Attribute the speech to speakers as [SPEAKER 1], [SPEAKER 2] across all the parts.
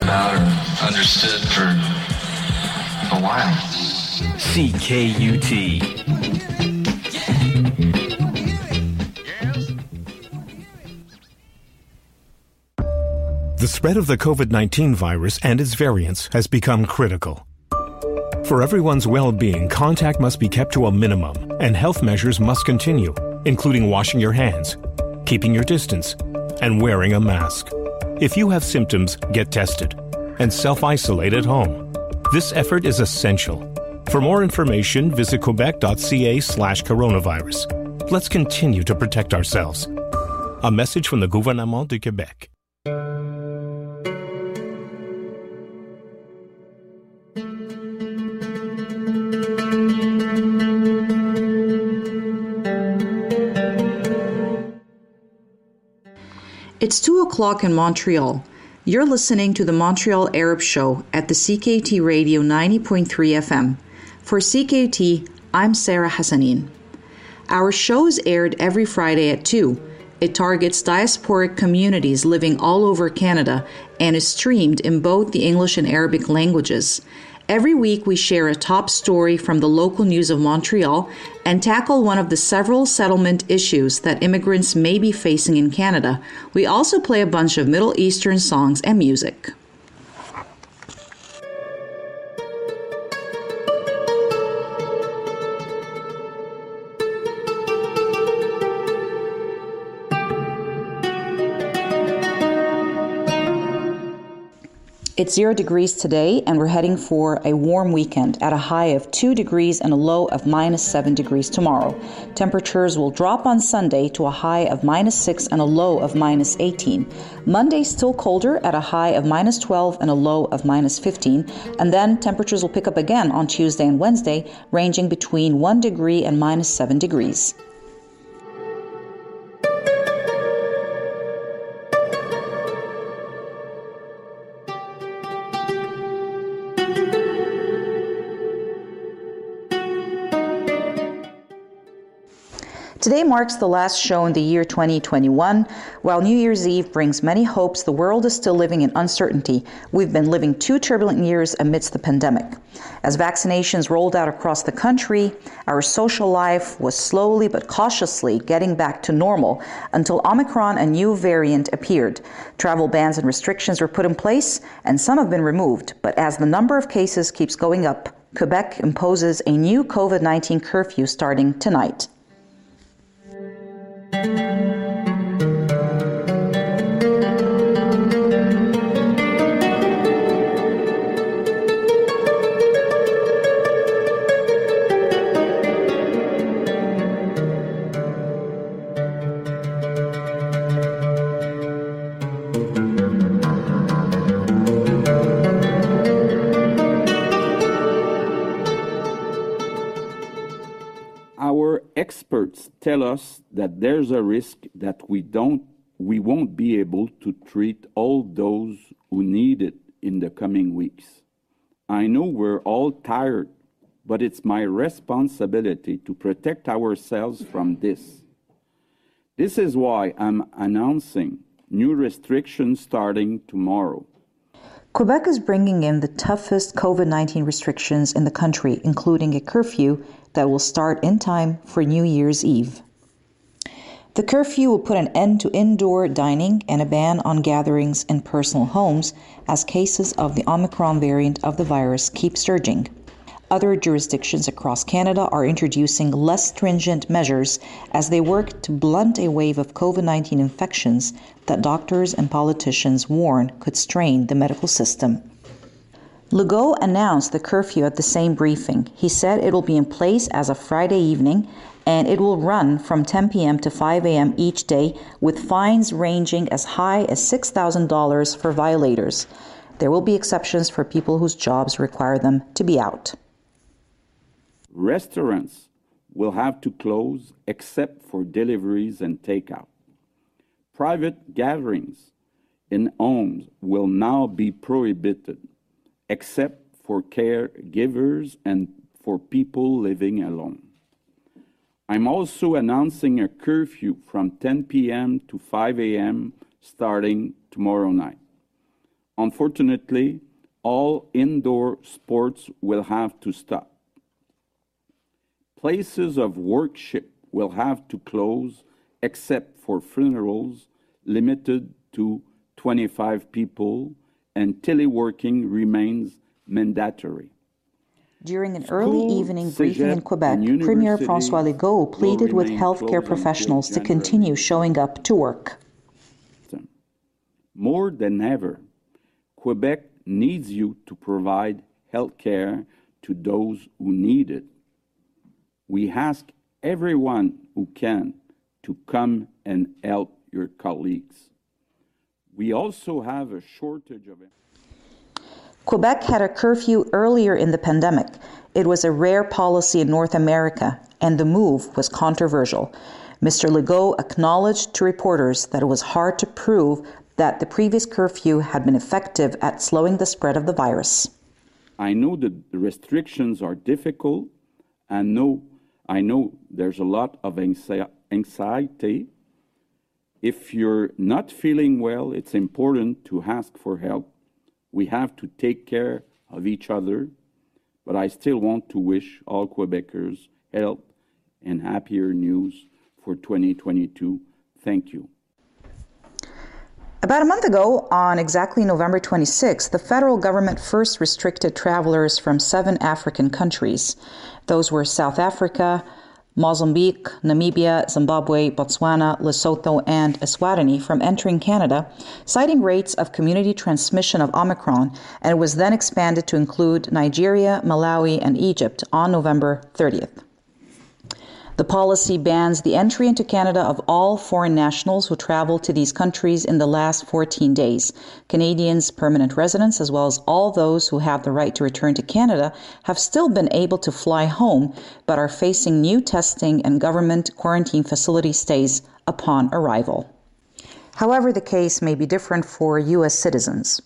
[SPEAKER 1] about or understood for a while.
[SPEAKER 2] CKUT.
[SPEAKER 3] The spread of the COVID 19 virus and its variants has become critical. For everyone's well being, contact must be kept to a minimum, and health measures must continue, including washing your hands, keeping your distance, and wearing a mask. If you have symptoms, get tested and self isolate at home. This effort is essential. For more information, visit quebec.ca slash coronavirus. Let's continue to protect ourselves. A message from the Gouvernement du Québec.
[SPEAKER 4] It's 2 o'clock in Montreal. You're listening to the Montreal Arab Show at the CKT Radio 90.3 FM. For CKT, I'm Sarah Hassanin. Our show is aired every Friday at 2. It targets diasporic communities living all over Canada and is streamed in both the English and Arabic languages. Every week, we share a top story from the local news of Montreal and tackle one of the several settlement issues that immigrants may be facing in Canada. We also play a bunch of Middle Eastern songs and music. It's zero degrees today, and we're heading for a warm weekend at a high of two degrees and a low of minus seven degrees tomorrow. Temperatures will drop on Sunday to a high of minus six and a low of minus 18. Monday, still colder at a high of minus 12 and a low of minus 15. And then temperatures will pick up again on Tuesday and Wednesday, ranging between one degree and minus seven degrees. Today marks the last show in the year 2021. While New Year's Eve brings many hopes, the world is still living in uncertainty. We've been living two turbulent years amidst the pandemic. As vaccinations rolled out across the country, our social life was slowly but cautiously getting back to normal until Omicron, a new variant, appeared. Travel bans and restrictions were put in place, and some have been removed. But as the number of cases keeps going up, Quebec imposes a new COVID 19 curfew starting tonight.
[SPEAKER 5] Our experts tell us that there's a risk that we don't we won't be able to treat all those who need it in the coming weeks. I know we're all tired, but it's my responsibility to protect ourselves from this. This is why I'm announcing new restrictions starting tomorrow.
[SPEAKER 4] Quebec is bringing in the toughest COVID 19 restrictions in the country, including a curfew that will start in time for New Year's Eve. The curfew will put an end to indoor dining and a ban on gatherings in personal homes as cases of the Omicron variant of the virus keep surging. Other jurisdictions across Canada are introducing less stringent measures as they work to blunt a wave of COVID 19 infections that doctors and politicians warn could strain the medical system. Legault announced the curfew at the same briefing. He said it will be in place as of Friday evening and it will run from 10 p.m. to 5 a.m. each day with fines ranging as high as $6,000 for violators. There will be exceptions for people whose jobs require them to be out.
[SPEAKER 5] Restaurants will have to close except for deliveries and takeout. Private gatherings in homes will now be prohibited except for caregivers and for people living alone. I'm also announcing a curfew from 10 p.m. to 5 a.m. starting tomorrow night. Unfortunately, all indoor sports will have to stop. Places of worship will have to close except for funerals limited to 25 people, and teleworking remains mandatory.
[SPEAKER 4] During an early evening briefing in Quebec, Premier Francois Legault pleaded with healthcare professionals to continue showing up to work.
[SPEAKER 5] More than ever, Quebec needs you to provide health care to those who need it. We ask everyone who can to come and help your colleagues. We also have a shortage of
[SPEAKER 4] Quebec had a curfew earlier in the pandemic. It was a rare policy in North America, and the move was controversial. Mr. Legault acknowledged to reporters that it was hard to prove that the previous curfew had been effective at slowing the spread of the virus.
[SPEAKER 5] I know that the restrictions are difficult, and know, I know there's a lot of anxiety. If you're not feeling well, it's important to ask for help we have to take care of each other, but I still want to wish all Quebecers health and happier news for 2022. Thank you.
[SPEAKER 4] About a month ago, on exactly November 26, the federal government first restricted travelers from seven African countries. Those were South Africa, Mozambique, Namibia, Zimbabwe, Botswana, Lesotho, and Eswatini from entering Canada, citing rates of community transmission of Omicron, and it was then expanded to include Nigeria, Malawi, and Egypt on November 30th. The policy bans the entry into Canada of all foreign nationals who travel to these countries in the last 14 days. Canadians, permanent residents, as well as all those who have the right to return to Canada, have still been able to fly home but are facing new testing and government quarantine facility stays upon arrival. However, the case may be different for U.S. citizens.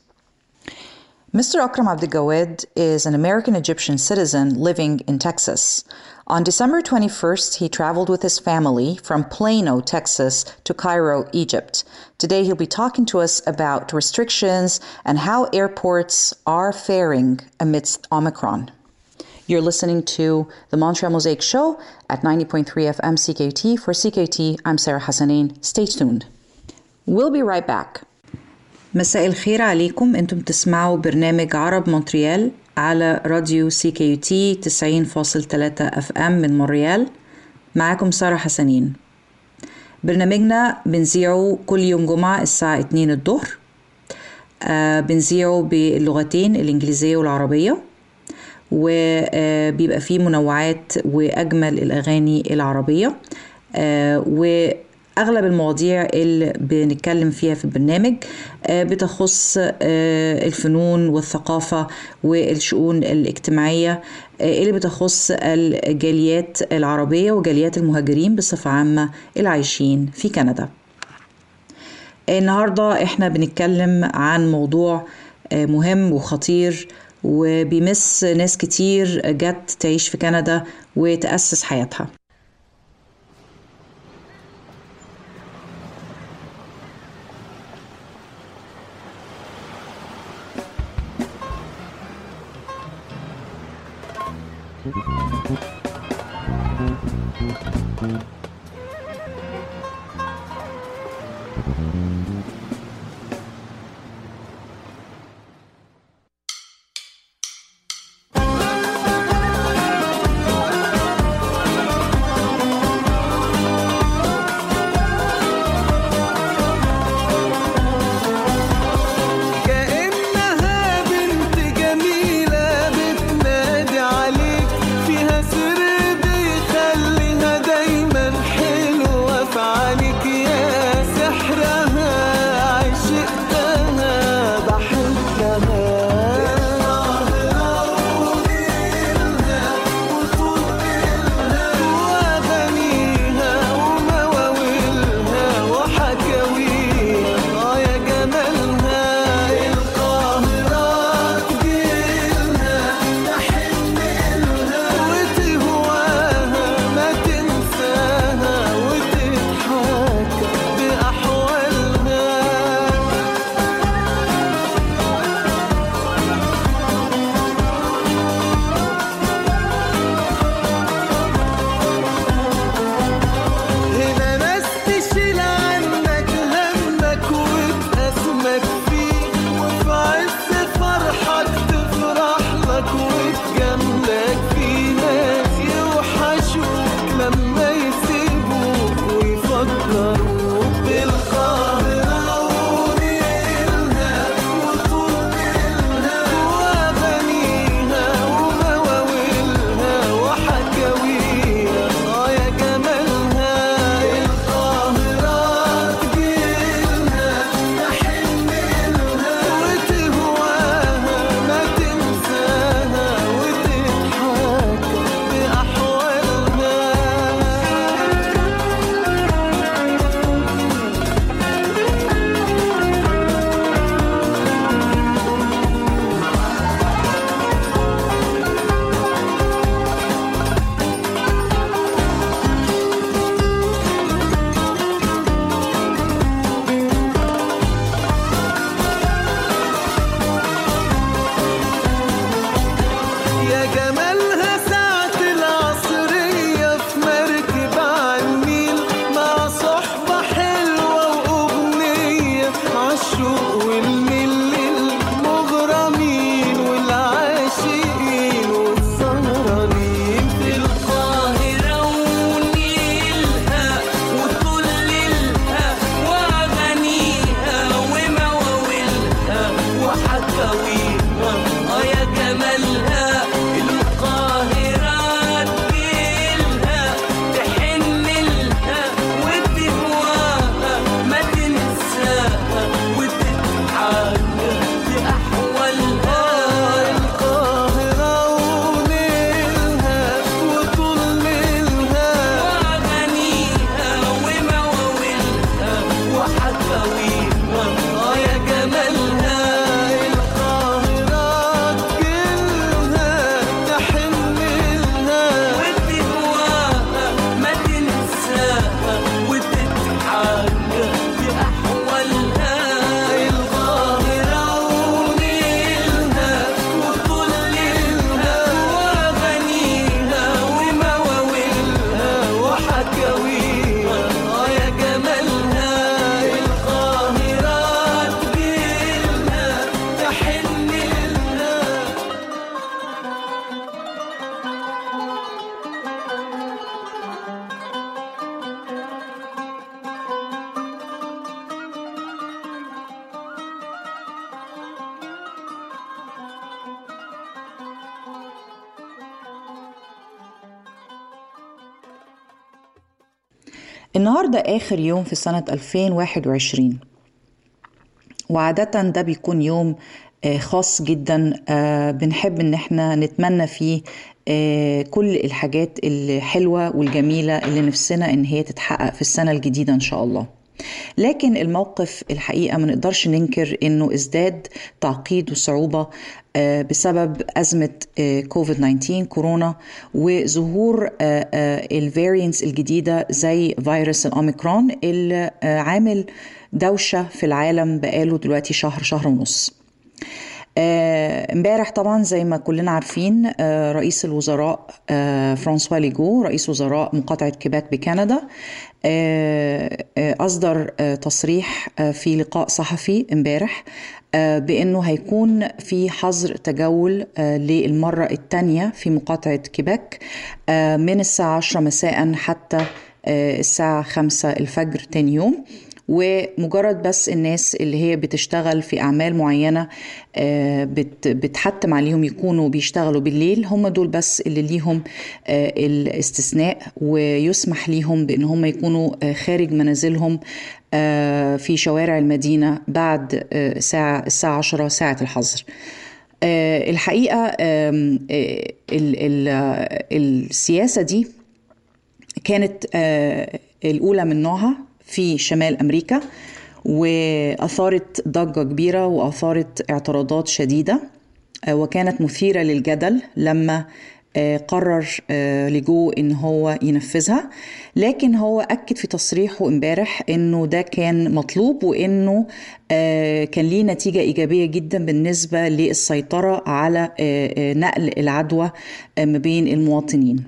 [SPEAKER 4] Mr. Akram Abdigawed is an American Egyptian citizen living in Texas. On December 21st, he traveled with his family from Plano, Texas to Cairo, Egypt. Today, he'll be talking to us about restrictions and how airports are faring amidst Omicron. You're listening to the Montreal Mosaic Show at 90.3 FM CKT. For CKT, I'm Sarah Hassanin. Stay tuned. We'll be right back. مساء الخير عليكم انتم تسمعوا برنامج عرب مونتريال على راديو سي كي يو تي 90.3 اف ام من مونريال معاكم سارة حسنين برنامجنا بنذيعه كل يوم جمعة الساعة 2 الظهر آه بنذيعه باللغتين الإنجليزية والعربية وبيبقى فيه منوعات وأجمل الأغاني العربية آه اغلب المواضيع اللي بنتكلم فيها في البرنامج بتخص الفنون والثقافه والشؤون الاجتماعيه اللي بتخص الجاليات العربيه وجاليات المهاجرين بصفه عامه العايشين في كندا النهارده احنا بنتكلم عن موضوع مهم وخطير وبيمس ناس كتير جت تعيش في كندا وتأسس حياتها
[SPEAKER 2] دايما حلوة في عينك يا سحرها جمالها ساعة العصرية في مركب عالنيل مع صحبة حلوة وأغنية عالشوق والمل المغرمين والعاشقين والسهرانين في القاهرة ونيلها وطللها وأغانيها ومواويلها وحكاويها آه يا جمالها القاهرة تجيلها تحن لها وتهواها ما تنساها وتتحاجى بأحوالها القاهرة ونيلها وطللها وأغانيها ومواويلها وحكاويها آه يا جمالها القاهرة تجيلها تحن لها وتهواها ما تنساها وتتحاجى بأحوالها القاهرة ونيلها وطللها وأغانيها ومواويلها وحكاويها آه يا جمالها القاهرة تجيلها تحن لها
[SPEAKER 4] النهاردة آخر يوم في سنة 2021 وعادة ده بيكون يوم آه، خاص جدا آه، بنحب ان احنا نتمنى فيه آه، كل الحاجات الحلوة والجميلة اللي نفسنا ان هي تتحقق في السنة الجديدة ان شاء الله لكن الموقف الحقيقة ما نقدرش ننكر انه ازداد تعقيد وصعوبة آه، بسبب أزمة كوفيد 19 كورونا وظهور الفارينتس الجديدة زي فيروس الأوميكرون اللي آه، عامل دوشة في العالم بقاله دلوقتي شهر شهر ونص آه، امبارح طبعا زي ما كلنا عارفين آه، رئيس الوزراء آه، فرانسوا ليجو رئيس وزراء مقاطعة كيباك بكندا آه، آه، أصدر آه، تصريح آه، في لقاء صحفي امبارح آه، بأنه هيكون في حظر تجول آه، للمرة الثانية في مقاطعة كيباك آه، من الساعة 10 مساء حتى آه، الساعة 5 الفجر تاني يوم ومجرد بس الناس اللي هي بتشتغل في أعمال معينة آه، بت- بتحتم عليهم يكونوا بيشتغلوا بالليل هم دول بس اللي ليهم آه، الاستثناء ويسمح ليهم بأن هم يكونوا آه، خارج منازلهم آه، في شوارع المدينة بعد آه، ساعة الساعة 10 ساعة الحظر آه، الحقيقة آم، آه، ال- ال- آه، السياسة دي كانت آه، الأولى من نوعها في شمال أمريكا وأثارت ضجة كبيرة وأثارت اعتراضات شديدة آه، وكانت مثيرة للجدل لما آه، قرر آه، ليجو ان هو ينفذها لكن هو اكد في تصريحه امبارح انه ده كان مطلوب وانه آه، كان ليه نتيجه ايجابيه جدا بالنسبه للسيطره على آه، آه، نقل العدوى آه، ما بين المواطنين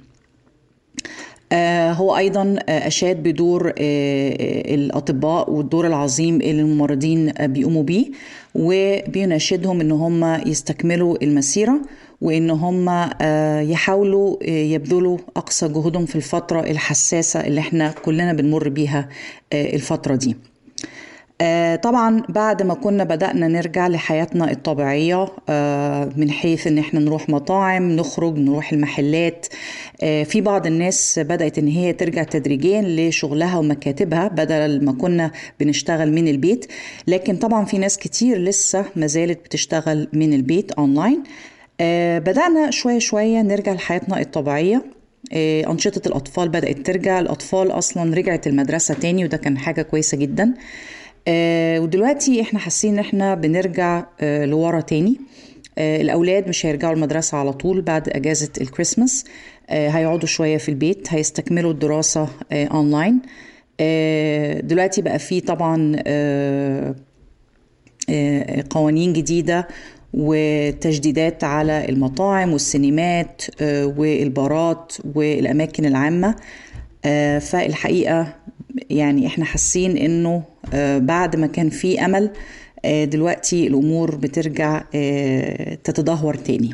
[SPEAKER 4] آه، هو ايضا آه، اشاد بدور آه، آه، الاطباء والدور العظيم اللي الممرضين آه، بيقوموا بيه وبيناشدهم ان هم يستكملوا المسيره وان هم آه، يحاولوا آه، يبذلوا اقصى جهودهم في الفتره الحساسه اللي احنا كلنا بنمر بيها آه، الفتره دي آه، طبعا بعد ما كنا بدأنا نرجع لحياتنا الطبيعية آه، من حيث ان احنا نروح مطاعم نخرج نروح المحلات آه، في بعض الناس بدأت ان هي ترجع تدريجيا لشغلها ومكاتبها بدل ما كنا بنشتغل من البيت لكن طبعا في ناس كتير لسه ما زالت بتشتغل من البيت اونلاين آه، بدأنا شوية شوية نرجع لحياتنا الطبيعية آه، أنشطة الأطفال بدأت ترجع الأطفال أصلا رجعت المدرسة تاني وده كان حاجة كويسة جدا آه، ودلوقتي احنا حاسين ان احنا بنرجع آه، لورا تاني آه، الأولاد مش هيرجعوا المدرسة على طول بعد أجازة الكريسماس آه، هيقعدوا شوية في البيت هيستكملوا الدراسة آه، أونلاين آه، دلوقتي بقى فيه طبعا آه، آه، قوانين جديدة وتجديدات على المطاعم والسينمات آه، والبارات والأماكن العامة آه، فالحقيقة يعني احنا حاسين انه آه، بعد ما كان في امل آه، دلوقتي الامور بترجع آه، تتدهور تاني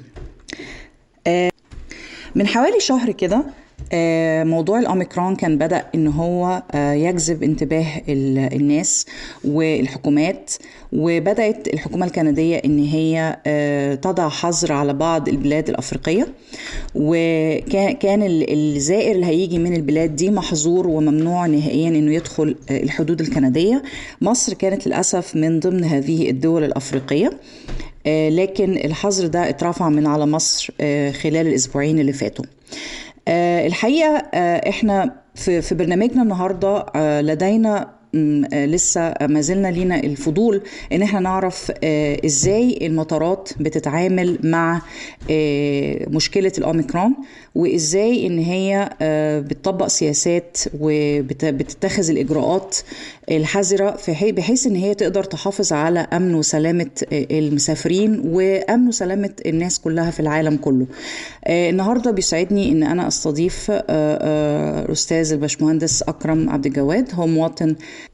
[SPEAKER 4] من حوالي شهر كده آه، موضوع الأوميكرون كان بدأ إن هو آه، يجذب انتباه ال- الناس والحكومات وبدأت الحكومة الكندية إن هي آه، تضع حظر على بعض البلاد الأفريقية وكان ال- الزائر اللي هيجي من البلاد دي محظور وممنوع نهائيا إنه يدخل آه، الحدود الكندية مصر كانت للأسف من ضمن هذه الدول الأفريقية آه، لكن الحظر ده اترفع من على مصر آه، خلال الأسبوعين اللي فاتوا آه، الحقيقة آه، احنا في في برنامجنا النهاردة آه، لدينا م، آه، لسه ما زلنا لينا الفضول ان احنا نعرف آه، ازاي المطارات بتتعامل مع آه، مشكلة الاوميكرون وازاي ان هي آه، بتطبق سياسات وبتتخذ الاجراءات الحذرة في حي- بحيث ان هي تقدر تحافظ على امن وسلامة آه، المسافرين وامن وسلامة الناس كلها في العالم كله آه، النهارده بيسعدني ان انا استضيف آه، آه، الاستاذ الباشمهندس اكرم عبد الجواد هو مواطن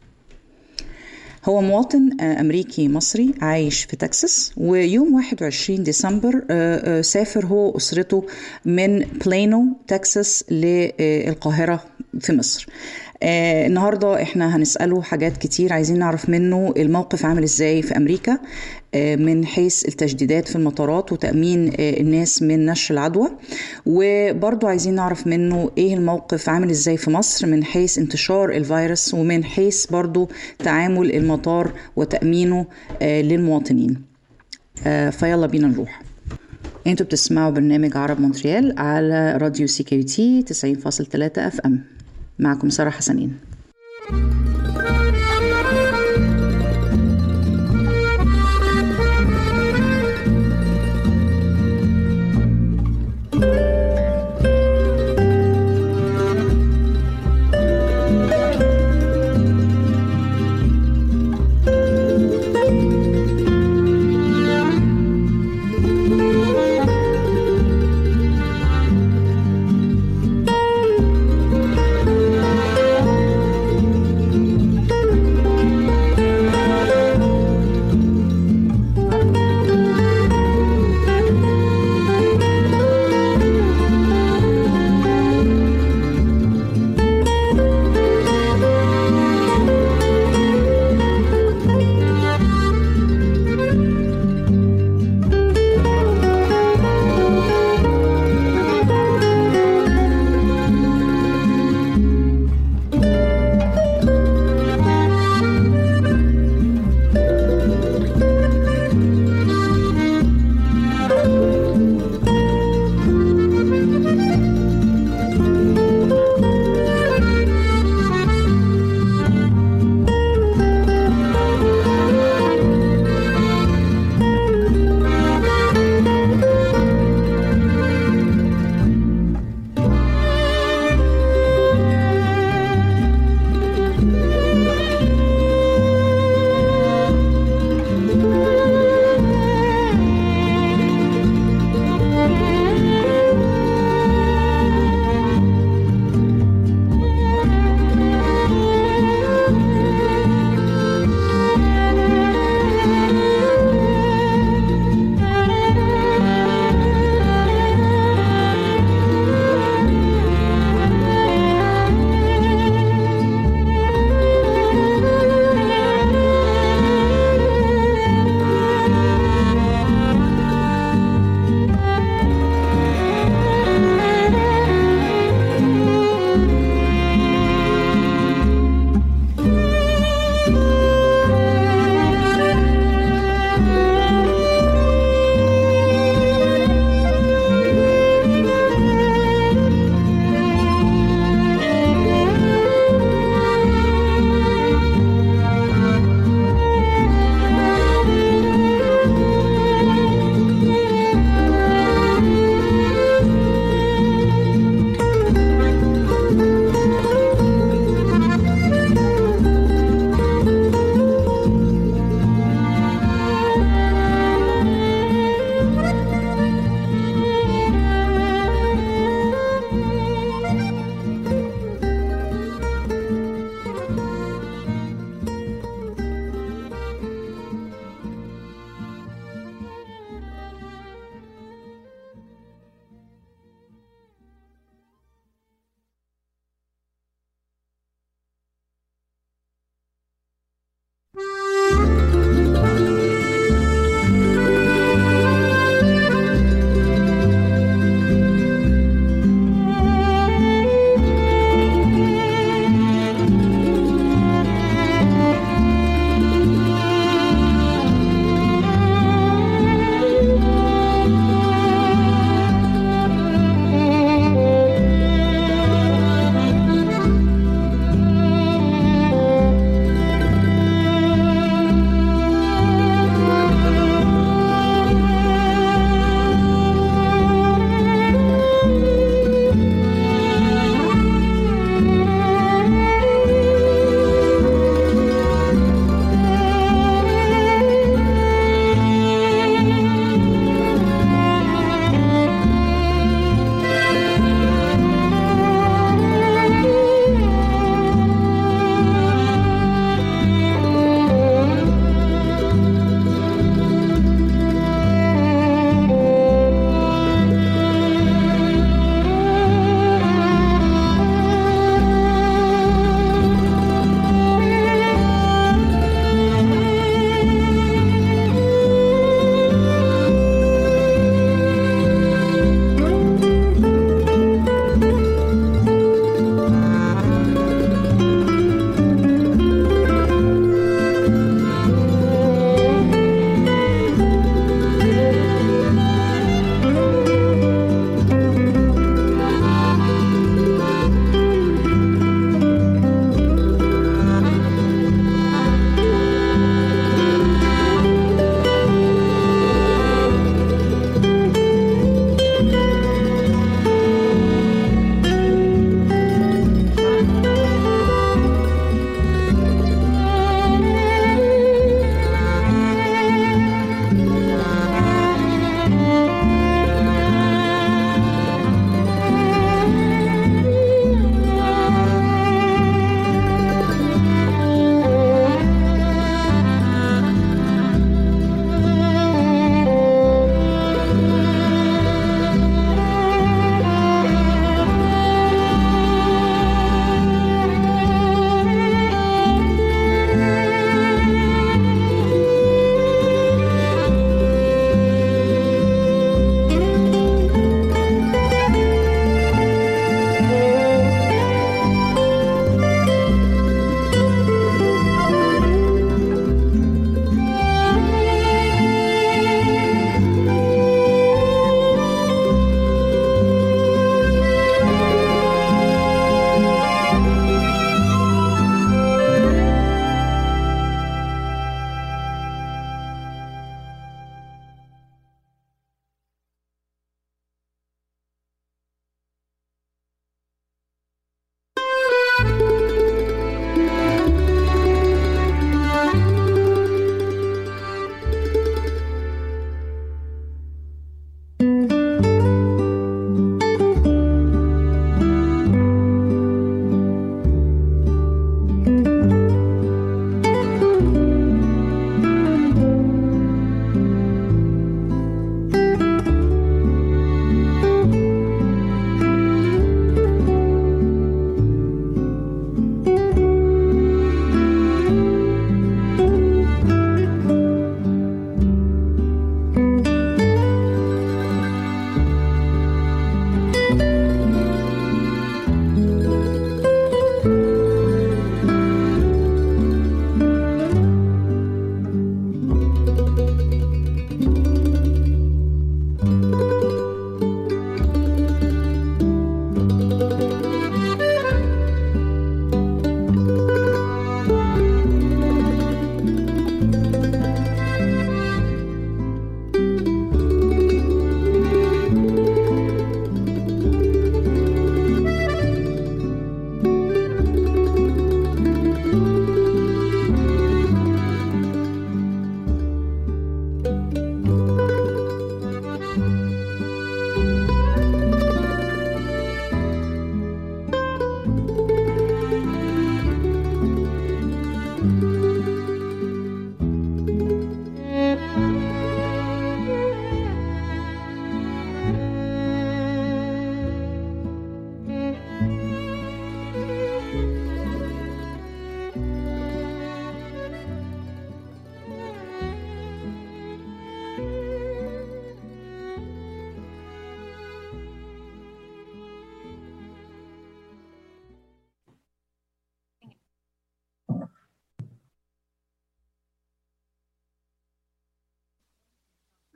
[SPEAKER 4] هو مواطن آه، أمريكي مصري عايش في تكساس ويوم 21 ديسمبر آه، آه، سافر هو وأسرته من بلينو تكساس للقاهرة في مصر آه النهارده احنا هنساله حاجات كتير عايزين نعرف منه الموقف عامل ازاي في امريكا آه من حيث التجديدات في المطارات وتامين آه الناس من نشر العدوى وبرضه عايزين نعرف منه ايه الموقف عامل ازاي في مصر من حيث انتشار الفيروس ومن حيث برضه تعامل المطار وتامينه آه للمواطنين آه فيلا بينا نروح انتوا بتسمعوا برنامج عرب مونتريال على راديو سي كيو تي 90.3 اف ام معكم سارة حسنين
[SPEAKER 6] Thank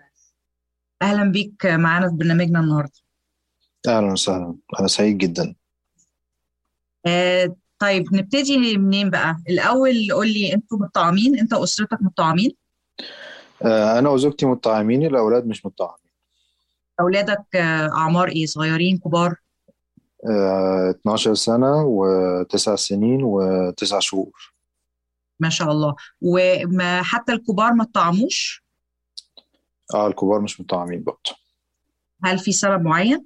[SPEAKER 4] اهلا بيك معانا في برنامجنا النهارده
[SPEAKER 6] أهلا وسهلا أنا سعيد جدا
[SPEAKER 4] آه طيب نبتدي منين بقى الاول قول لي انتوا متطعمين انت واسرتك متطعمين
[SPEAKER 6] آه، أنا وزوجتي متطعمين الأولاد مش متطعمين
[SPEAKER 4] اولادك آه اعمار ايه صغيرين كبار
[SPEAKER 6] آه، 12 سنة وتسع سنين وتسع شهور
[SPEAKER 4] ما شاء الله وما حتى الكبار ما اتطعموش
[SPEAKER 6] اه الكبار مش متطعمين برضه
[SPEAKER 4] هل في سبب معين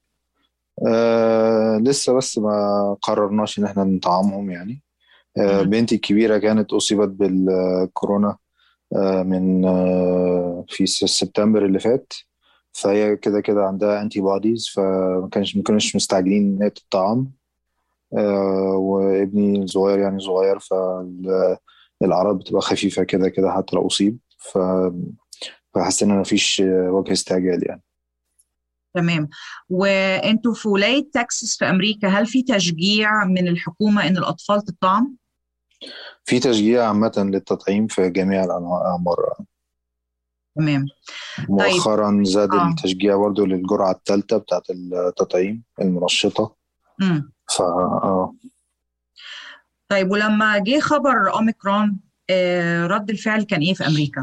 [SPEAKER 6] آه لسه بس ما قررناش إن احنا نطعمهم يعني آه
[SPEAKER 4] مم.
[SPEAKER 6] بنتي الكبيرة كانت أصيبت بالكورونا آه من آه في س- سبتمبر اللي فات فهي كده كده عندها انتي بوديز فما كانش ما كانوش مستعجلين ان هي تطعم آه وابني الصغير يعني صغير فالأعراض بتبقى خفيفة كده كده حتى لو أصيب ف فحسينا إن مفيش وجه استعجال يعني
[SPEAKER 4] تمام وانتوا في ولاية تكساس في امريكا هل في تشجيع من الحكومة ان الاطفال تطعم
[SPEAKER 6] في تشجيع عامة للتطعيم في جميع الأعمار
[SPEAKER 4] تمام
[SPEAKER 6] مؤخرا زاد
[SPEAKER 4] آه.
[SPEAKER 6] التشجيع برضو للجرعة الثالثة بتاعت التطعيم المنشطة
[SPEAKER 4] امم
[SPEAKER 6] ف آه.
[SPEAKER 4] طيب ولما جه خبر اوميكرون آه رد الفعل كان ايه في امريكا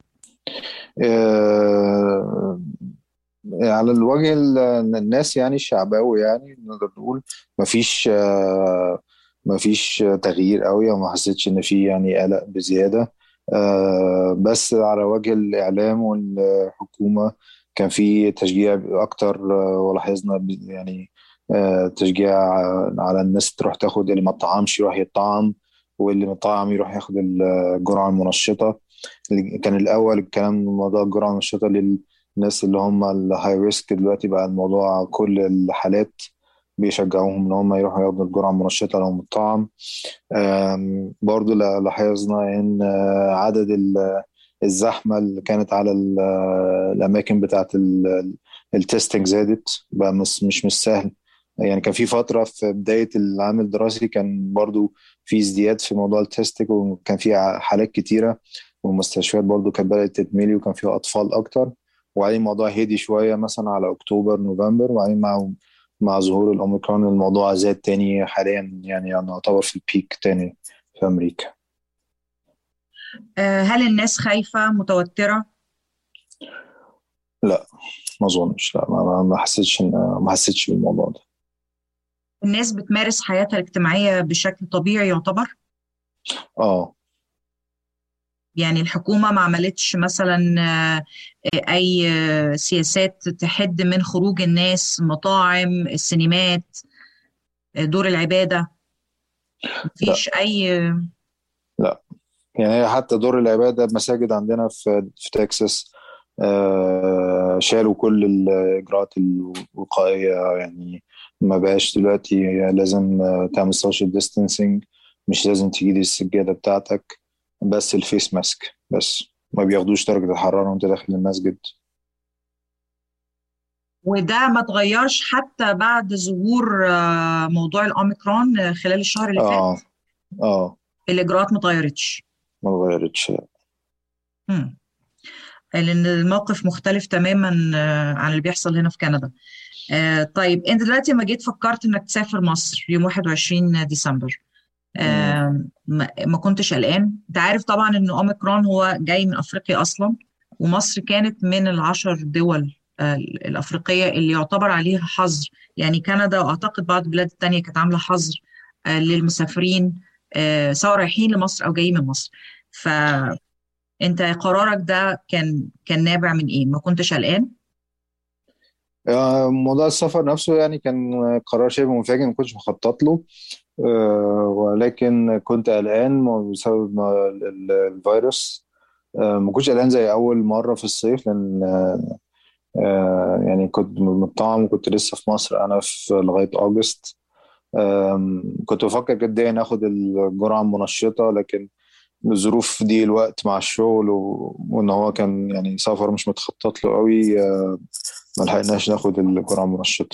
[SPEAKER 6] آه، على الوجه ال- الناس يعني الشعباوي يعني نقدر نقول مفيش آه، مفيش تغيير قوي وما حسيتش ان في يعني قلق بزيادة آه، بس على وجه الإعلام والحكومة كان في تشجيع أكتر آه، ولاحظنا ب- يعني آه، تشجيع على الناس تروح تاخد اللي ما طعمش يروح يطعم واللي مطعم يروح ياخد الجرعة المنشطة اللي كان الأول الكلام موضوع الجرعة المنشطة للناس اللي هم الهاي ريسك دلوقتي بقى الموضوع كل الحالات بيشجعوهم إن هم يروحوا ياخدوا الجرعة المنشطة لو مطعم آم، برضو لا- لاحظنا إن آه، عدد ال- الزحمة اللي كانت على ال- الأماكن بتاعت ال- التستنج زادت بقى مش مش مش سهل يعني كان في فترة في بداية العام الدراسي كان برضو في ازدياد في موضوع التستنج وكان في ع- حالات كتيرة والمستشفيات برضو كانت بدأت تتملي وكان فيها أطفال أكتر وبعدين الموضوع هدي شوية مثلا على أكتوبر نوفمبر وبعدين مع مع ظهور الأوميكرون الموضوع زاد تاني حاليا يعني يعتبر في البيك تاني في أمريكا
[SPEAKER 4] آه هل الناس خايفة متوترة
[SPEAKER 6] لا ما أظنش لا ما, ما- ما حسيتش إن- ما حسيتش بالموضوع ده
[SPEAKER 4] الناس بتمارس حياتها الاجتماعية بشكل طبيعي يعتبر
[SPEAKER 6] اه
[SPEAKER 4] يعني الحكومة ما عملتش مثلا آه، أي آه، سياسات تحد من خروج الناس مطاعم السينمات آه، دور العبادة مفيش أي
[SPEAKER 6] يعني هي حتى دور العبادة المساجد عندنا في في تكساس آه، شالوا كل الإجراءات الوقائية يعني ما بقاش دلوقتي لازم آه، تعمل سوشيال ديستانسينج مش لازم تجيب السجادة بتاعتك بس الفيس ماسك بس ما بياخدوش درجة الحرارة وانت داخل المسجد
[SPEAKER 4] وده ما تغيرش حتى بعد ظهور آه، موضوع الأوميكرون آه، خلال الشهر اللي
[SPEAKER 6] اه
[SPEAKER 4] فات
[SPEAKER 6] اه
[SPEAKER 4] الإجراءات ما اتغيرتش
[SPEAKER 6] ما اتغيرتش
[SPEAKER 4] مم. لأن الموقف مختلف تماما آه، عن اللي بيحصل هنا في كندا آه، طيب أنت دلوقتي لما جيت فكرت إنك تسافر مصر يوم 21 ديسمبر آه، ما ما كنتش قلقان أنت عارف طبعا إن أوميكرون هو جاي من أفريقيا أصلا ومصر كانت من العشر دول آه، الأفريقية اللي يعتبر عليها حظر يعني كندا وأعتقد بعض البلاد التانية كانت عاملة حظر آه، للمسافرين آه، سواء رايحين لمصر أو جايين من مصر فأنت قرارك ده كان كان نابع من إيه؟ ما كنتش قلقان؟
[SPEAKER 6] آه، موضوع السفر نفسه يعني كان قرار شبه مفاجئ ما كنتش مخطط له آه، ولكن كنت قلقان بسبب ما- ال- الفيروس آه، ما كنتش قلقان زي أول مرة في الصيف لأن آه، آه، يعني كنت مطعم وكنت لسه في مصر أنا في لغاية أوجست آم، كنت بفكر جدا آخد الجرعة المنشطة لكن الظروف دي الوقت مع الشغل و... وإن هو كان يعني سفر مش متخطط له قوي آه، ما لحقناش ناخد الجرعة المنشطة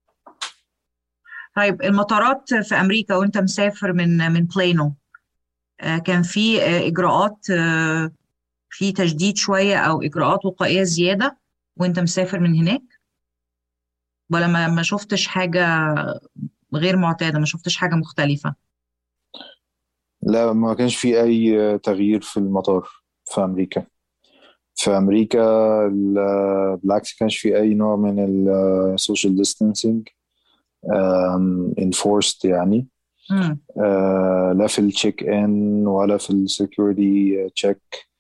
[SPEAKER 4] طيب المطارات في أمريكا وأنت مسافر من من بلينو آه، كان في آه، إجراءات آه، في تشديد شوية أو إجراءات وقائية زيادة وأنت مسافر من هناك ولا ما ما شفتش حاجة غير معتادة ما شفتش حاجة مختلفة
[SPEAKER 6] لا ما كانش في أي تغيير في المطار في أمريكا في أمريكا ال- بالعكس كانش في أي نوع من السوشيال ديستانسينج enforced يعني
[SPEAKER 4] مم.
[SPEAKER 6] آه، لا في التشيك ان ولا في السكيورتي تشيك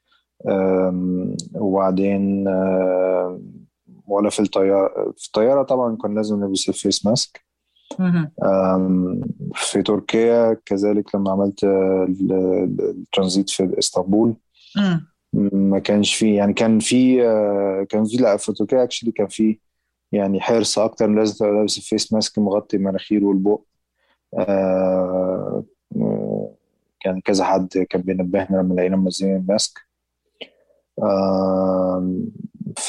[SPEAKER 6] وبعدين آه، ولا في الطيارة في الطيارة طبعا كان لازم نلبس الفيس ماسك
[SPEAKER 4] مهم.
[SPEAKER 6] آم، في تركيا كذلك لما عملت آه، ال- ال- الترانزيت في اسطنبول
[SPEAKER 4] مم.
[SPEAKER 6] ما كانش فيه يعني كان في آه، كان في لا في تركيا اكشلي كان في يعني حرص اكتر لازم تبقى لابس الفيس ماسك مغطي المناخير والبق آه، آه، كان كذا حد كان بينبهنا لما لقينا منزلين الماسك آه، ف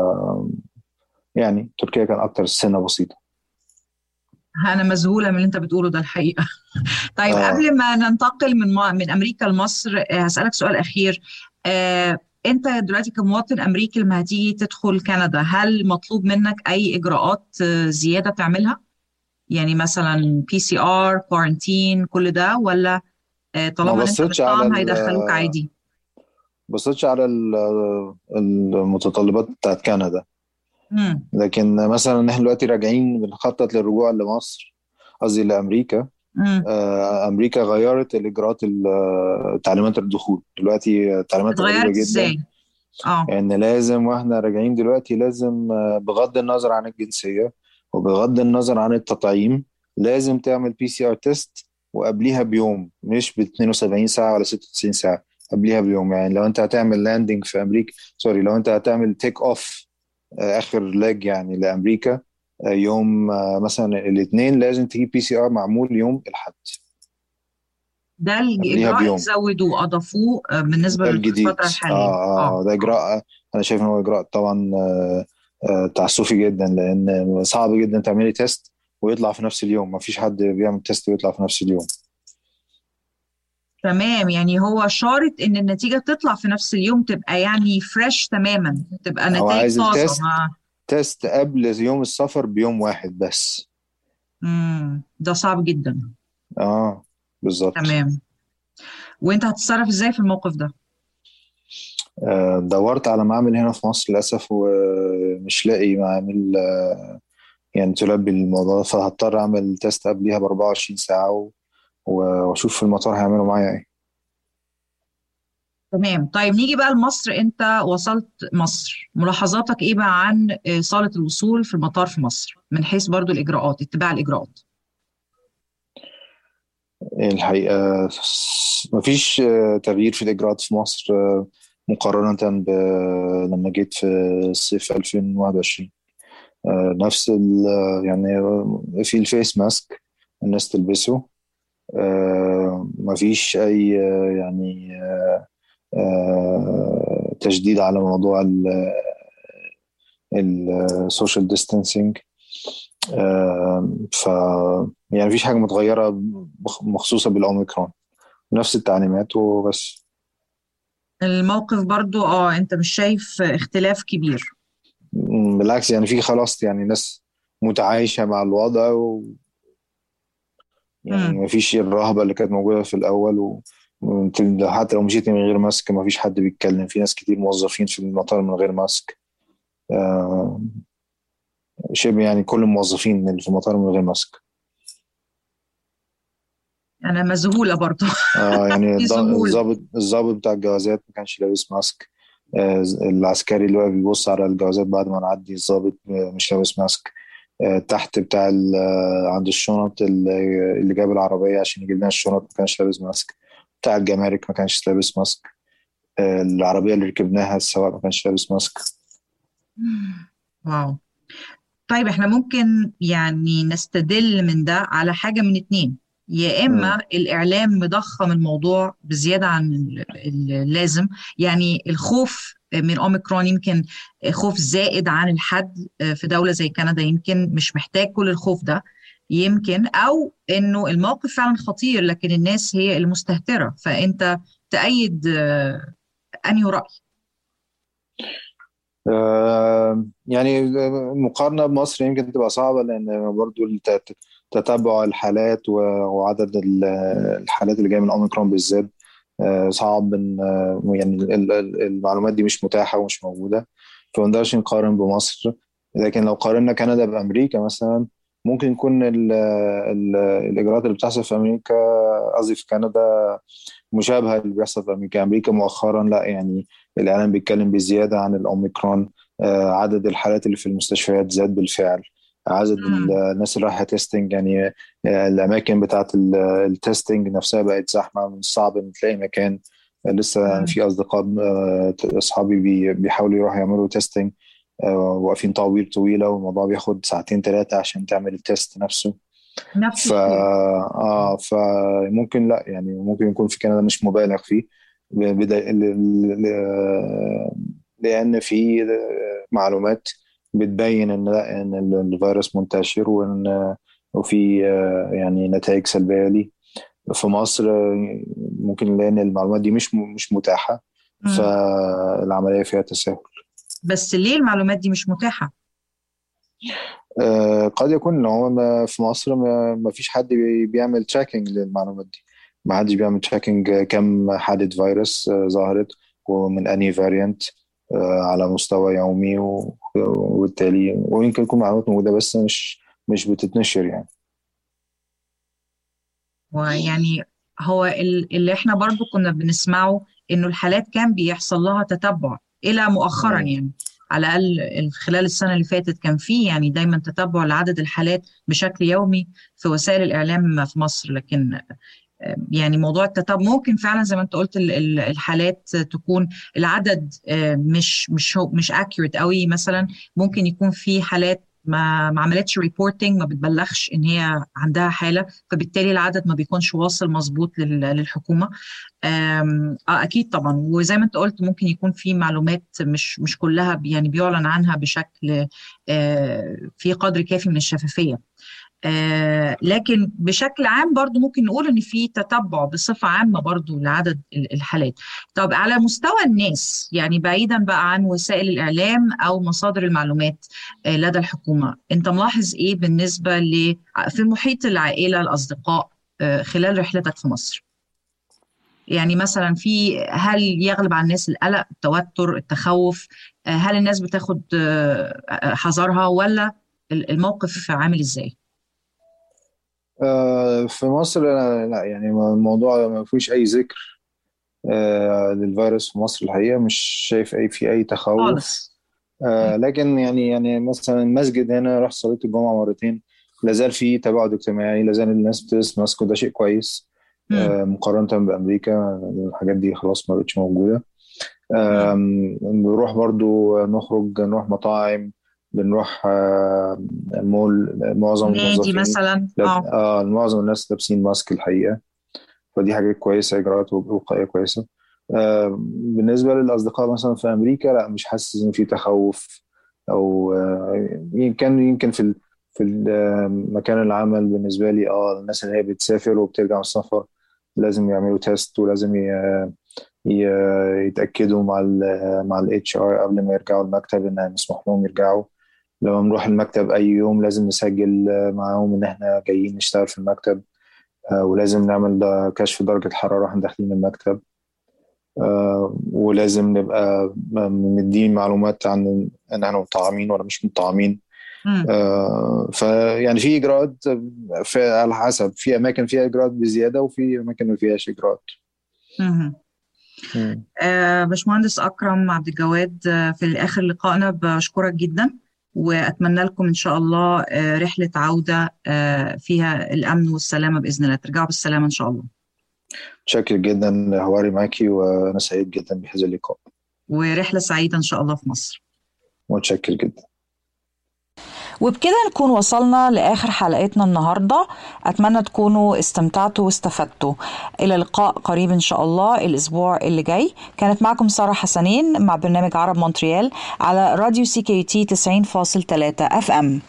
[SPEAKER 6] يعني تركيا كان اكتر سنة بسيطة
[SPEAKER 4] أنا مذهولة من اللي أنت بتقوله ده الحقيقة طيب
[SPEAKER 6] آه.
[SPEAKER 4] قبل ما ننتقل من ما- من أمريكا لمصر آه، هسألك سؤال أخير آه، أنت دلوقتي كمواطن أمريكي لما هتيجي تدخل كندا هل مطلوب منك أي إجراءات آه، زيادة تعملها؟ يعني مثلا بي سي ار كورنتين كل ده ولا آه، طالما إن أنت
[SPEAKER 6] بصيتش على
[SPEAKER 4] مطعم
[SPEAKER 6] ال-
[SPEAKER 4] هيدخلوك عادي؟
[SPEAKER 6] بصيتش على ال- المتطلبات بتاعت كندا
[SPEAKER 4] مم.
[SPEAKER 6] لكن مثلا احنا دلوقتي راجعين بنخطط للرجوع لمصر قصدي لامريكا
[SPEAKER 4] مم.
[SPEAKER 6] آه، امريكا غيرت الاجراءات ال- تعليمات الدخول دلوقتي تعليمات غريبه
[SPEAKER 4] اتغيرت
[SPEAKER 6] جدا
[SPEAKER 4] ازاي؟ اه
[SPEAKER 6] يعني لازم واحنا راجعين دلوقتي لازم آه، بغض النظر عن الجنسيه وبغض النظر عن التطعيم لازم تعمل بي سي ار تيست وقبليها بيوم مش ب 72 ساعه ولا 96 ساعه قبليها بيوم يعني لو انت هتعمل لاندنج في امريكا سوري لو انت هتعمل تيك اوف اخر لاج يعني لامريكا آه، يوم آه، مثلا الاثنين لازم تجيب بي سي ار معمول يوم الاحد
[SPEAKER 4] ده
[SPEAKER 6] قبليها
[SPEAKER 4] الإجراء
[SPEAKER 6] بيوم.
[SPEAKER 4] اللي زودوه أضافوه آه، بالنسبة
[SPEAKER 6] ده الجديد
[SPEAKER 4] للفترة الحالية
[SPEAKER 6] اه اه ده اجراء انا شايف ان هو اجراء طبعا آه، آه، تعسفي جدا لان صعب جدا تعملي تيست ويطلع في نفس اليوم ما فيش حد بيعمل تيست ويطلع في نفس اليوم
[SPEAKER 4] تمام يعني هو شارط إن النتيجة تطلع في نفس اليوم تبقى يعني فريش تماما تبقى
[SPEAKER 6] هو
[SPEAKER 4] نتائج
[SPEAKER 6] عايز
[SPEAKER 4] طازة
[SPEAKER 6] التست
[SPEAKER 4] ما
[SPEAKER 6] تيست قبل يوم السفر بيوم واحد بس
[SPEAKER 4] مم. ده صعب جدا
[SPEAKER 6] اه بالظبط
[SPEAKER 4] تمام وأنت هتتصرف إزاي في الموقف ده؟
[SPEAKER 6] آه، دورت على معامل هنا في مصر للأسف ومش لاقي معامل آه، يعني تلبي الموضوع ده فهضطر أعمل تيست قبليها ب 24 ساعة و- وأشوف في المطار هيعملوا معايا إيه
[SPEAKER 4] تمام طيب نيجي بقى لمصر أنت وصلت مصر ملاحظاتك إيه بقى عن آه، صالة الوصول في المطار في مصر من حيث برضو الإجراءات اتباع الإجراءات
[SPEAKER 6] الحقيقة مفيش آه، تغيير في الإجراءات في مصر آه، مقارنة ب لما جيت في الصيف 2021 آه، نفس ال يعني في الفيس ماسك الناس تلبسه آه، مفيش أي آه، يعني آه، تشديد على موضوع السوشيال ديستانسينج ف يعني مفيش حاجة متغيرة بخ- مخصوصة بالأوميكرون نفس التعليمات وبس
[SPEAKER 4] الموقف برضو اه انت مش شايف اختلاف كبير
[SPEAKER 6] م، بالعكس يعني في خلاص يعني ناس متعايشة مع الوضع و يعني
[SPEAKER 4] مم.
[SPEAKER 6] مفيش الرهبة اللي كانت موجودة في الأول و وانت حتى لو مشيت من غير ماسك مفيش حد بيتكلم في ناس كتير موظفين في المطار من غير ماسك آه، شبه يعني كل الموظفين اللي في المطار من غير ماسك
[SPEAKER 4] انا مذهولة برضو
[SPEAKER 6] اه يعني
[SPEAKER 4] في
[SPEAKER 6] الض-
[SPEAKER 4] ذهول.
[SPEAKER 6] الضابط الضابط بتاع الجوازات ما كانش لابس ماسك آه، العسكري اللي واقف بيبص على الجوازات بعد ما نعدي الضابط آه، مش لابس ماسك آه، تحت بتاع ال- آه، عند الشنط اللي اللي جاب العربية عشان يجيب لنا الشنط ما كانش لابس ماسك بتاع الجمارك ما كانش لابس ماسك آه، العربية اللي ركبناها السواق ما كانش لابس ماسك
[SPEAKER 4] واو طيب احنا ممكن يعني نستدل من ده على حاجة من اتنين يا إما الإعلام مضخم الموضوع بزيادة عن ال- ال- اللازم يعني الخوف من أوميكرون يمكن خوف زائد عن الحد في دولة زي كندا يمكن مش محتاج كل الخوف ده يمكن أو إنه الموقف فعلا خطير لكن الناس هي المستهترة فأنت تأيد آه، أنهي رأي
[SPEAKER 6] آه، يعني مقارنة بمصر يمكن تبقى صعبة لأن برضو الت- تتبع الحالات و- وعدد ال- الحالات اللي جاية من أوميكرون بالذات آه، صعب إن آه، يعني ال- ال- المعلومات دي مش متاحة ومش موجودة فما نقدرش نقارن بمصر لكن لو قارنا كندا بأمريكا مثلا ممكن يكون ال ال الإجراءات اللي بتحصل في أمريكا قصدي في كندا مشابهة اللي بيحصل في أمريكا أمريكا مؤخرا لا يعني الإعلام بيتكلم بزيادة عن الأوميكرون آه، عدد الحالات اللي في المستشفيات زاد بالفعل عدد
[SPEAKER 4] مم.
[SPEAKER 6] الناس اللي رايحة تيستنج يعني آه، الأماكن بتاعت ال- التيستنج نفسها بقت زحمة من الصعب إن تلاقي مكان آه، لسه يعني
[SPEAKER 4] مم.
[SPEAKER 6] في أصدقاء آه، أصحابي بي- بيحاولوا يروحوا يعملوا تيستنج واقفين طوابير طويلة والموضوع بياخد ساعتين ثلاثة عشان تعمل التيست نفسه
[SPEAKER 4] نفس
[SPEAKER 6] ف
[SPEAKER 4] الشيء
[SPEAKER 6] اه فممكن لا يعني ممكن يكون في كندا مش مبالغ فيه بدا... ل... ل... لان في معلومات بتبين ان لا ان الفيروس منتشر وان وفي آه، يعني نتائج سلبيه ليه في مصر آه، ممكن لان المعلومات دي مش مش متاحه
[SPEAKER 4] مم.
[SPEAKER 6] فالعمليه فيها تساهل
[SPEAKER 4] بس ليه المعلومات دي مش متاحة؟
[SPEAKER 6] آه، قد يكون ان هو ما- في مصر ما ما فيش حد بي- بيعمل تراكنج للمعلومات دي ما حدش بيعمل تراكنج كم حالة فيروس آه، ظهرت ومن انهي فاريانت على مستوى يومي و- وبالتالي ويمكن يكون معلومات موجودة بس مش مش بتتنشر يعني
[SPEAKER 4] ويعني هو ال- اللي احنا برضو كنا بنسمعه انه الحالات كان بيحصل لها تتبع الى مؤخرا
[SPEAKER 6] مم.
[SPEAKER 4] يعني على الاقل ال- خلال السنه اللي فاتت كان في يعني دايما تتبع لعدد الحالات بشكل يومي في وسائل الاعلام في مصر لكن آه، يعني موضوع التتبع ممكن فعلا زي ما انت قلت ال- ال- الحالات تكون العدد آه، مش مش هو- مش accurate قوي مثلا ممكن يكون في حالات ما ما عملتش ريبورتنج ما بتبلغش ان هي عندها حاله فبالتالي العدد ما بيكونش واصل مظبوط لل- للحكومه آم، اه اكيد طبعا وزي ما انت قلت ممكن يكون في معلومات مش مش كلها بي- يعني بيعلن عنها بشكل آه، في قدر كافي من الشفافيه آه، لكن بشكل عام برضو ممكن نقول ان في تتبع بصفة عامة برضو لعدد ال- الحالات طب على مستوى الناس يعني بعيدا بقى عن وسائل الإعلام أو مصادر المعلومات آه، لدى الحكومة انت ملاحظ ايه بالنسبة ل في محيط العائلة الأصدقاء آه، خلال رحلتك في مصر يعني مثلا في هل يغلب على الناس القلق التوتر التخوف آه، هل الناس بتاخد آه، آه، حذرها ولا ال- الموقف عامل ازاي؟
[SPEAKER 6] آه، في مصر لا لا، يعني الموضوع ما فيهوش اي ذكر آه، للفيروس في مصر الحقيقة مش شايف اي في اي تخوف
[SPEAKER 4] خالص
[SPEAKER 6] آه لكن يعني يعني مثلا المسجد هنا رحت صليت الجمعة مرتين لازال في تباعد اجتماعي لازال الناس بتلبس ماسك وده شيء كويس
[SPEAKER 4] مم.
[SPEAKER 6] آه مقارنة بأمريكا الحاجات دي خلاص ما بقتش موجودة آم، بنروح برضو نخرج نروح مطاعم بنروح آه مول معظم
[SPEAKER 4] نادي
[SPEAKER 6] الموظفين
[SPEAKER 4] مثلا
[SPEAKER 6] لاب-
[SPEAKER 4] اه
[SPEAKER 6] آه معظم الناس لابسين ماسك الحقيقة فدي حاجة كويسة إجراءات وقائية كويسة آه، بالنسبة للأصدقاء مثلا في أمريكا لا مش حاسس إن في تخوف أو آه، يمكن يمكن في ال- في ال- آه، مكان العمل بالنسبة لي اه الناس اللي هي بتسافر وبترجع من السفر لازم يعملوا تيست ولازم ي- ي- يتأكدوا مع ال مع الاتش ار قبل ما يرجعوا المكتب إن مسموح لهم يرجعوا لما نروح المكتب أي يوم لازم نسجل آه، معاهم إن إحنا جايين نشتغل في المكتب آه، ولازم نعمل ده كشف درجة حرارة واحنا داخلين المكتب آه، ولازم نبقى مدين معلومات عن ان احنا مطعمين ولا مش مطعمين
[SPEAKER 4] مم.
[SPEAKER 6] آه، فيعني في اجراءات في على حسب في اماكن فيها اجراءات بزياده وفي اماكن ما فيهاش اجراءات
[SPEAKER 4] مم.
[SPEAKER 6] مم.
[SPEAKER 4] آه باشمهندس أكرم عبد الجواد آه في آخر لقائنا بشكرك جدا وأتمنى لكم إن شاء الله آه رحلة عودة آه فيها الأمن والسلامة بإذن الله ترجعوا بالسلامة إن شاء الله
[SPEAKER 6] شاكر جدا حواري معاكي وانا سعيد جدا بهذا اللقاء
[SPEAKER 4] ورحلة سعيدة إن شاء الله في مصر
[SPEAKER 6] متشكر جدا
[SPEAKER 7] وبكده نكون وصلنا لآخر حلقتنا النهاردة أتمنى تكونوا استمتعتوا واستفدتوا إلى لقاء قريب إن شاء الله الأسبوع اللي جاي كانت معكم سارة حسنين مع برنامج عرب مونتريال على راديو سي كي تي 90.3 اف ام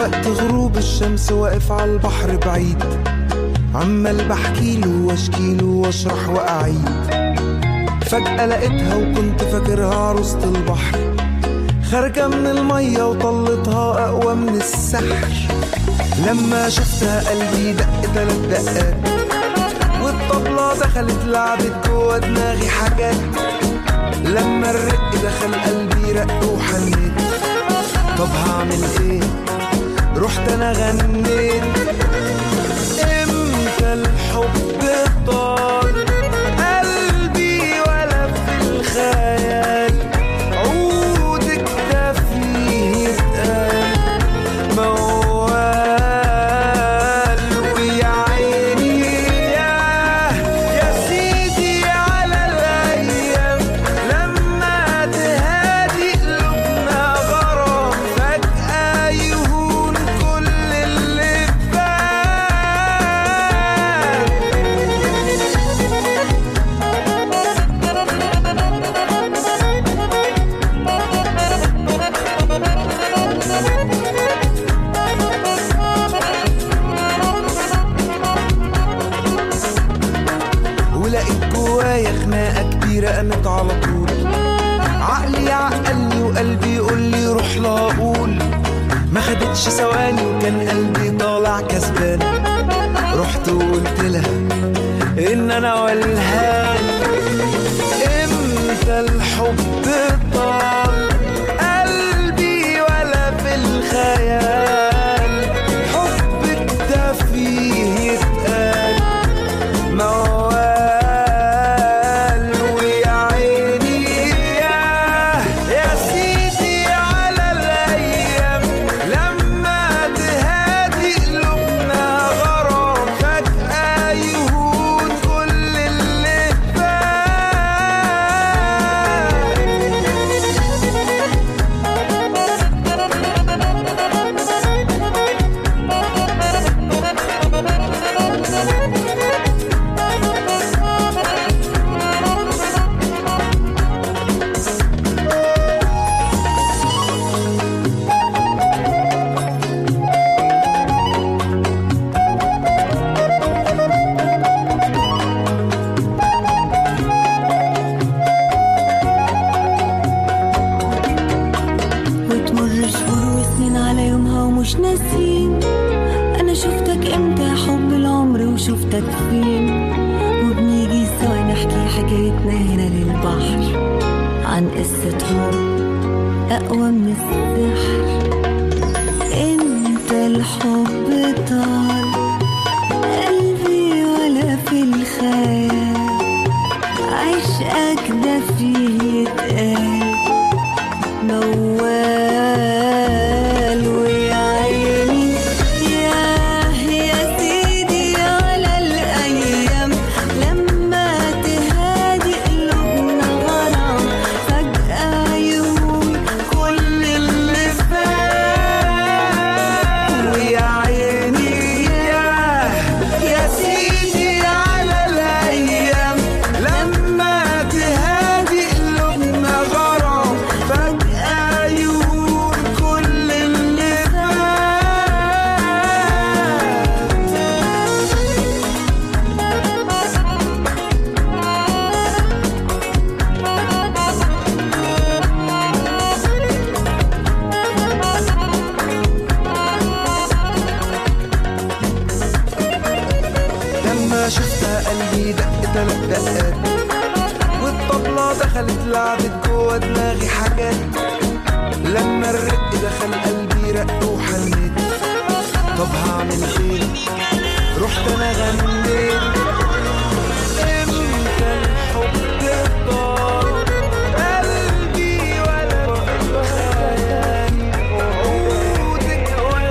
[SPEAKER 8] وقت غروب الشمس واقف على البحر بعيد عمال بحكيله واشكيله واشرح واعيد فجأة لقيتها وكنت فاكرها عروسة البحر خارجة من المية وطلتها أقوى من السحر لما شفتها قلبي دق تلات دقات والطبلة دخلت لعبت جوا دماغي حاجات لما الرق دخل قلبي رق وحنيت طب هعمل ايه رحت انا غنيت امتى الحب طال قلبي ولا في الخيال عودك ده فيه اتقال موال ويا عيني يا يا سيدي على الايام لما تهادي قلوبنا غرام فجأة يهون كل اللي فات ولقيت جوايا خناقة كبيرة قامت على طول عقلي عقلني وقلبي يقول لي روح لا اقول ما خدتش ثواني وكان قلبي طالع كسبان رحت وقلت لها ان انا والهان امتى الحب طال قلبي ولا في الخيال حبك ده فيه يتقال موال ويا عيني يا يا سيدي على الايام لما تهادي قلوبنا غرام فجأة يهون كل اللي فات
[SPEAKER 9] وتمر شهور وسنين على يومها ومش ناسين انا شفتك امتى يا حب العمر وشفتك فين وبنيجي سوا نحكي حكايتنا هنا للبحر عن قصة حب اقوى من السحر انت الحب طال قلبي ولا في الخيال عشقك ده فيه يتقال موال ويا عيني يا يا سيدي على الأيام لما تهادي قلوبنا غرام فجأة يهون كل اللي فات
[SPEAKER 8] ويا عيني يا يا سيدي على الايام لما تهادي قلوبنا غرام فجأة يهون كل اللي فات لما شفتها قلبي دق تلات دقات والطبلة دخلت لعبت جوا دماغي حاجات لما الرق دخل قلبي رق وحنيت طب هعمل ايه رحت انا غنيت امتى الحب طال قلبي ولا في الخيال وعودك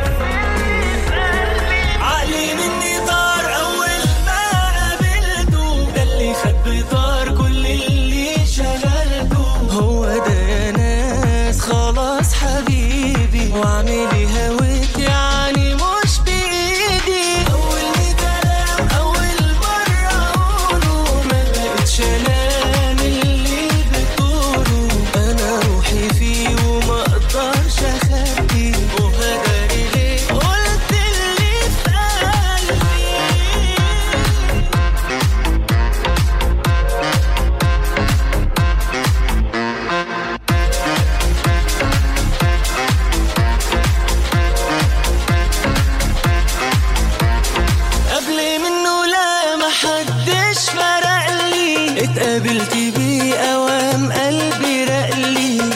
[SPEAKER 2] عقلي مني طار اول ما قابلته ده اللي خد بطار كل اللي شغلته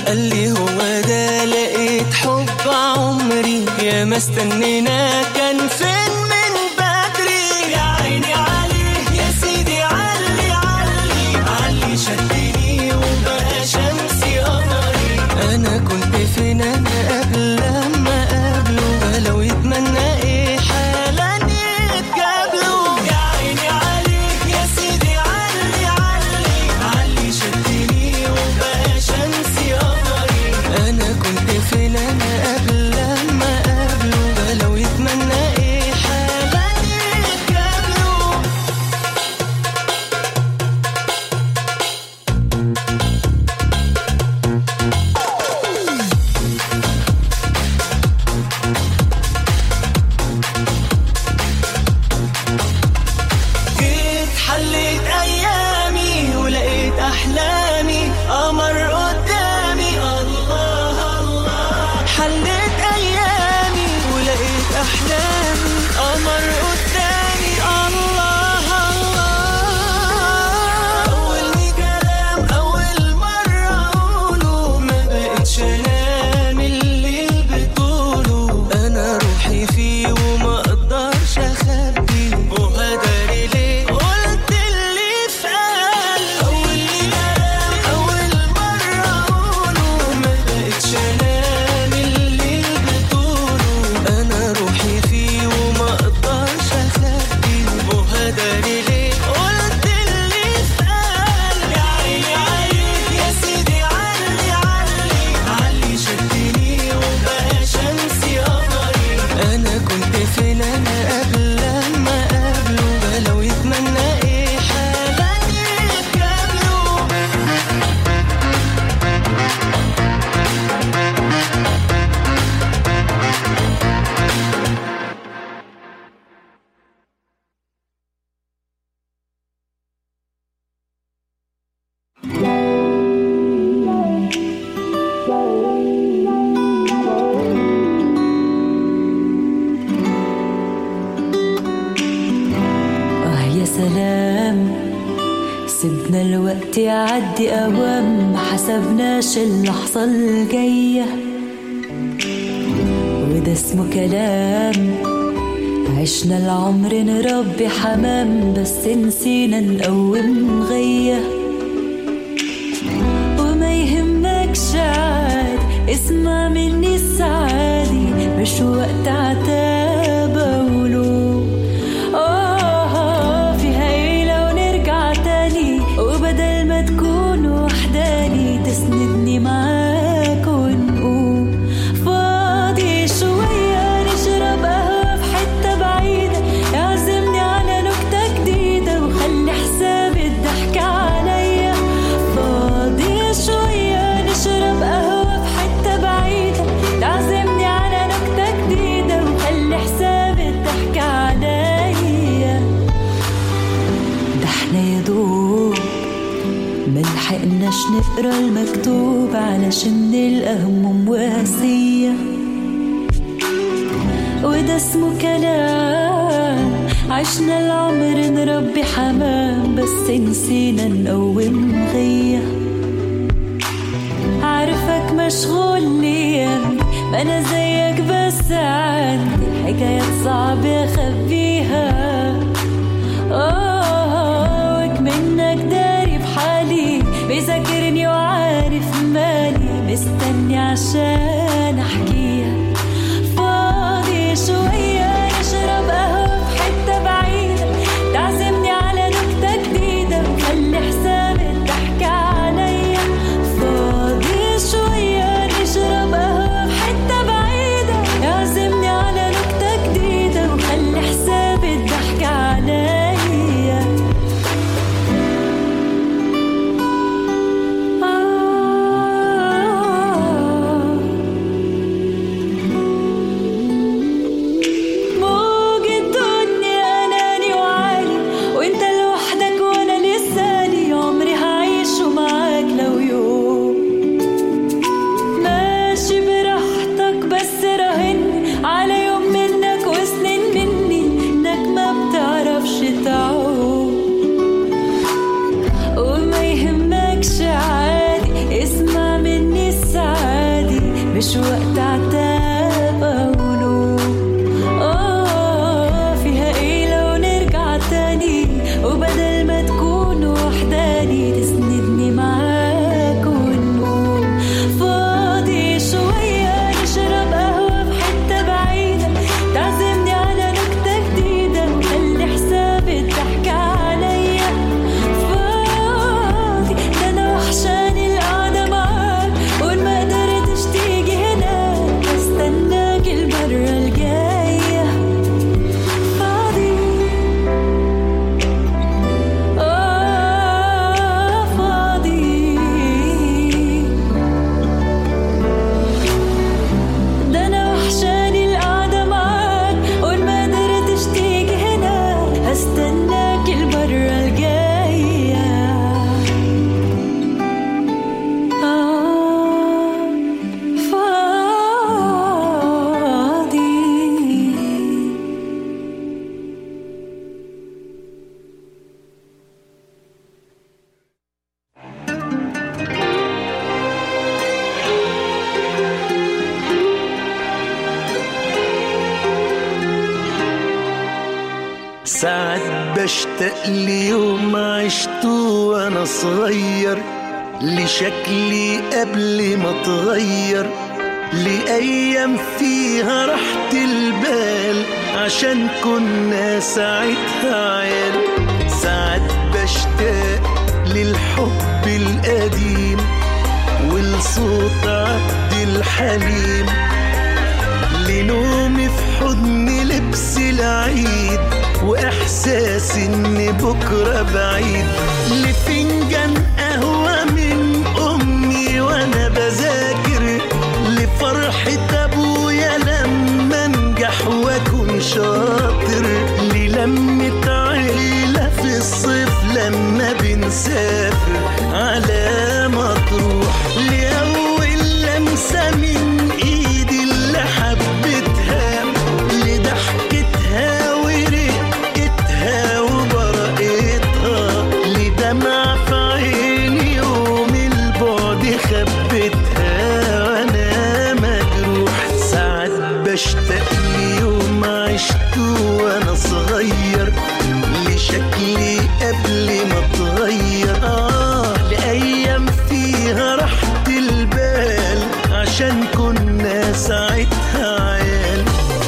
[SPEAKER 2] قال لي هو ده لقيت حب عمري يا ما استنينا كان فين من بدري يا عيني عليه يا سيدي علي علي علي شدني وبقى شمسي قمري انا كنت فين انا قبل لما قابله لو يتمنى ايه حالا يتقابلوا يا عيني عليك يا سيدي علي علي علي شدني وبقى شمسي قمري انا كنت فين انا قبل لما قابله لو يتمنى ايه حالا يتقابلوا جيت حليت ايامي ولقيت احلامي قمر قدامي الله الله حليت ايامي ولقيت احلامي قمر قدامي الله الله اول كلام اول مره اقوله ما بقتش انام الليل بطوله انا روحي فيه وما اقدرش اخبي وهدري ليه قلت اللي في قلبي اول كلام اول مره اقوله ما بقتش انام الليل بطوله انا روحي فيه وما اقدرش اخبي وهدري ليه قلت اللي في قلبي يا عيني عليك يا سيدي علي علي علي شدني وبقى شمسي قمري انا كنت فين انا قبل لما قابله لو يتمنى ايه حالا يتقابلوا
[SPEAKER 9] آه يا سلام سيبنا الوقت يعدي أوام ما حسبناش اللحظة الجاية وده اسمه كلام عشنا العمر نربي حمام بس نسينا نقوم غيه وما يهمكش عاد اسمع مني السعادي مش وقت عتاب اقوله اه فيها ايه لو نرجع تاني وبدل ما تكون وحداني تسندني معاك ونقوم فاضي شوية نشرب قهوة في حتة بعيدة يعزمني على نكتة جديدة وخلي حساب الضحك عليا فاضي شوية نشرب قهوة في حتة بعيدة تعزمني على نكتة جديدة وخلي حساب الضحك عليا ده احنا يا دوب ملحقناش نقرا المكتوب علشان نلقى هموم واسية وده اسمه كلام عشنا العمر نربي حمام بس نسينا نقوم غيه عارفك مشغول ليا ما انا زيك بس عندي حكايات صعب اخبيها اه منك داري بحالي بيذاكرني وعارف مالي مستني عشان احكيها فاضي شوية نشرب قهوة في حتة بعيدة تعزمني على نكتة جديدة وخلي حساب الضحك عليا فاضي شوية نشرب قهوة في حتة بعيدة يعزمني على نكتة جديدة وخلي حساب الضحك عليا آه مش وقت عتاب أو نوم آه فيها إيه لو نرجع تاني وبدل ما تكون وحداني تسندني معاك ونقوم فاضي شوية نشرب قهوة بحتة بعيدة تعزمني على نكتة جديدة خلي حساب الضحك عليا فاضي ده أنا وحشاني القعدة معاك وإن ما قدرتش تيجي هنا بستناك المرة الجاية فاضي آه فاضي ده أنا وحشاني القعدة معاك وإن ما قدرتش تيجي هنا هستناك المرة الجاية آه فاضي
[SPEAKER 10] ساعات بشتاق ليوم عشته وانا صغير لشكلي قبل ما اتغير لأيام فيها راحة البال عشان كنا ساعتها عيال ساعات بشتاق للحب القديم ولصوت عبد الحليم لنومي في حضن لبس العيد واحساس ان بكره بعيد لفنجان قهوه من امي وانا بذاكر لفرحه ابويا لما انجح واكون شاطر للمه عيله في الصيف لما بنسافر على مطروح لاول لمسه من ايدي اللي حبيتها لضحكتها ورقتها وبرقتها لدمع في عيني يوم البعد خبتها وانا مجروح ساعات بشتاق ليوم عشته وانا صغير لشكلي قبل ما اتغير اه لايام فيها راحة البال عشان كنا ساعتها عيال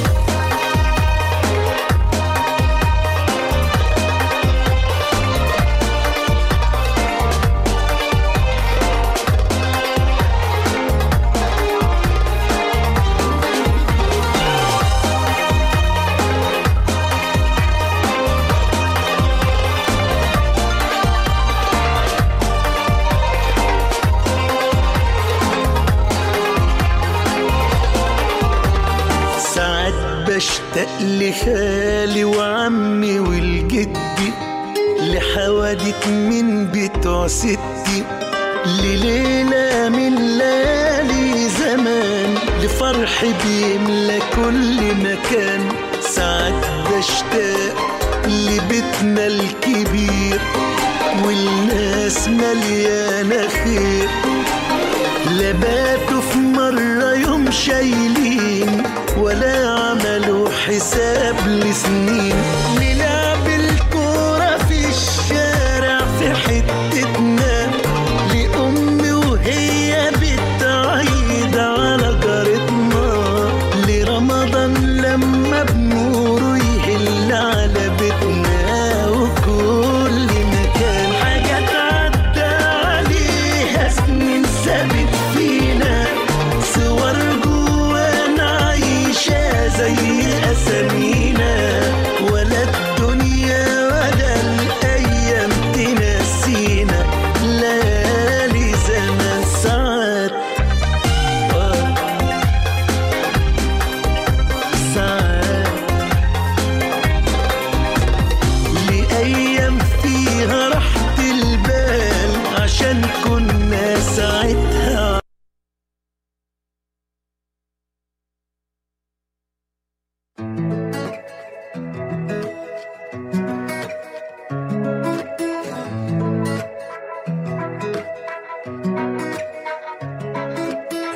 [SPEAKER 10] ساعات بشتاق لخالي وعمي والجدي لحوادث من بتوع ستي لليلة من ليالي زمان لفرح بيملى كل مكان ساعات بشتاق لبيتنا الكبير والناس مليانة خير لباتوا في مرة يوم شايلين ولا عملوا حساب لسنين نلعب الكورة في الشارع في حتتنا لأمي وهي بتعيد على جارتنا لرمضان لما بنوره يهل على بيتنا وكل مكان حاجات عدى عليها سنين ثابت فينا صور جوانا عايشة زي أسامينا ولا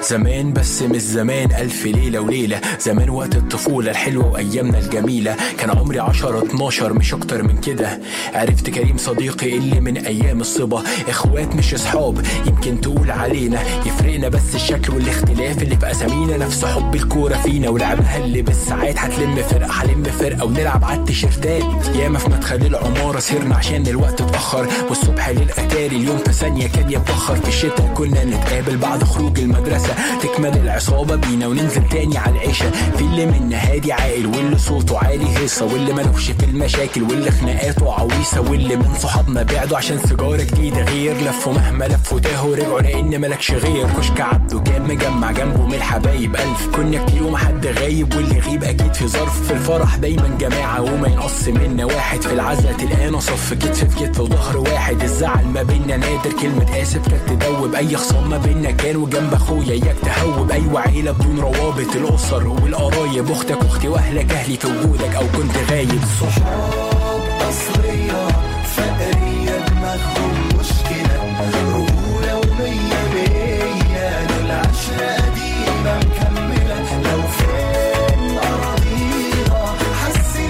[SPEAKER 11] زمان بس مش زمان ألف ليلة وليلة زمان وقت الطفولة الحلوة وأيامنا الجميلة كان عمري عشرة اتناشر مش أكتر من كده عرفت كريم صديقي اللي من أيام الصبا إخوات مش أصحاب يمكن تقول علينا يفرقنا بس الشكل والاختلاف اللي في أسامينا نفس حب الكورة فينا ولعبها اللي بالساعات هتلم فرقة هلم فرقة ونلعب على التيشيرتات ياما في مدخل العمارة سهرنا عشان الوقت اتأخر والصبح للأتاري اليوم في ثانية كان يتبخر في الشتا كنا نتقابل بعد خروج المدرسة تكمل العصابة بينا وننزل تاني على العشاء في اللي منا هادي عاقل واللي صوته عالي هيصة واللي ملوش في المشاكل واللي خناقاته عويصة واللي من صحابنا بعدوا عشان سيجارة جديدة غير لفوا مهما لفوا تاهوا رجعوا لأن ملكش غير كشك عبده كان مجمع جنبه من الحبايب ألف كنا كتير ومحد غايب واللي يغيب أكيد في ظرف في الفرح دايما جماعة وما ينقص منا واحد في العزا تلقانا صف كتف في كتف وظهر واحد الزعل ما بينا نادر كلمة آسف كانت تدوب أي خصام ما بينا كان وجنب أخويا إياك تهوب أيوة عيلة بدون روابط الأسر والقرايب أختك أختي وأهلك أهلي في وجودك أو كنت غايب
[SPEAKER 10] صحاب أصلية فقرية دماغهم مشكلة رجولة ومية مية دول عشرة قديمة مكملة لو فين أراضينا حاسين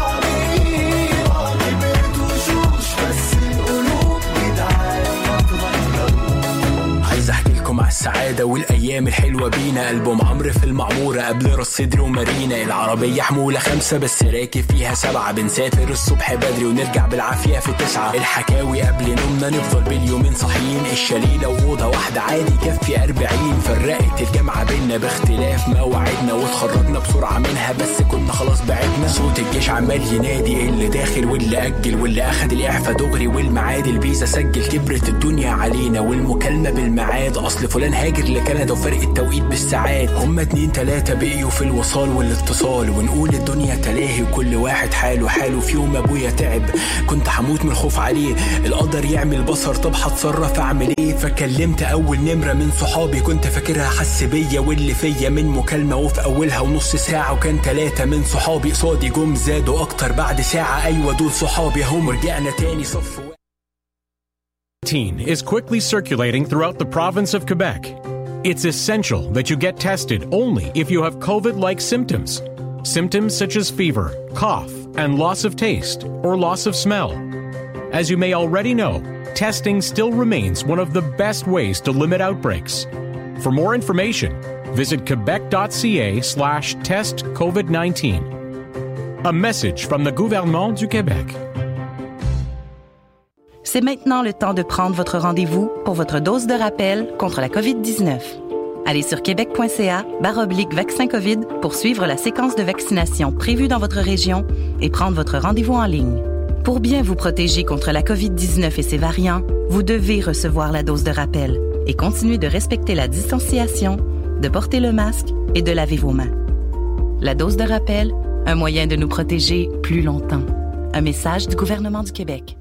[SPEAKER 10] ببعضينا كبرت وشوش بس القلوب جدعان ما اتغيروش
[SPEAKER 11] عايز احكي لكم على السعاده والايام الحلوه بينا البوم عمرو في المعموره قبل راس صدري ومارينا العربيه حموله خمسه بس راكب فيها سبعه بنسافر الصبح بدري ونرجع بالعافيه في تسعه الحكاوي قبل نومنا نفضل باليومين صاحيين الشليله واوضه واحده عادي يكفي أربعين فرقت الجامعه بينا باختلاف مواعيدنا واتخرجنا بسرعه منها بس كنا خلاص بعدنا صوت الجيش عمال ينادي اللي داخل واللي اجل واللي اخد الاعفاء دغري والميعاد الفيزا سجل كبرت الدنيا علينا والمكالمه بالميعاد اصل فلان هاجر لكندا وفرق التوقيت بالساعات هما اتنين تلاته بقيوا في الوصال والاتصال ونقول الدنيا تلاهي وكل واحد حاله حاله في يوم ابويا تعب كنت هموت من الخوف عليه القدر يعمل بصر طب هتصرف اعمل ايه فكلمت اول نمره من صحابي كنت فاكرها حس بيا واللي فيا من مكالمه وفي اولها ونص ساعه وكان تلاته من صحابي قصادي جم زادوا اكتر بعد ساعه ايوه دول صحابي هم رجعنا تاني صف
[SPEAKER 3] 19 is quickly circulating throughout the province of Quebec. It's essential that you get tested only if you have COVID like symptoms. Symptoms such as fever, cough, and loss of taste or loss of smell. As you may already know, testing still remains one of the best ways to limit outbreaks. For more information, visit quebec.ca slash test COVID 19. A message from the gouvernement du Québec.
[SPEAKER 12] C'est maintenant le temps de prendre votre rendez-vous pour votre dose de rappel contre la COVID-19. Allez sur québec.ca baroblique vaccin COVID pour suivre la séquence de vaccination prévue dans votre région et prendre votre rendez-vous en ligne. Pour bien vous protéger contre la COVID-19 et ses variants, vous devez recevoir la dose de rappel et continuer de respecter la distanciation, de porter le masque et de laver vos mains. La dose de rappel, un moyen de nous protéger plus longtemps. Un message du gouvernement du Québec.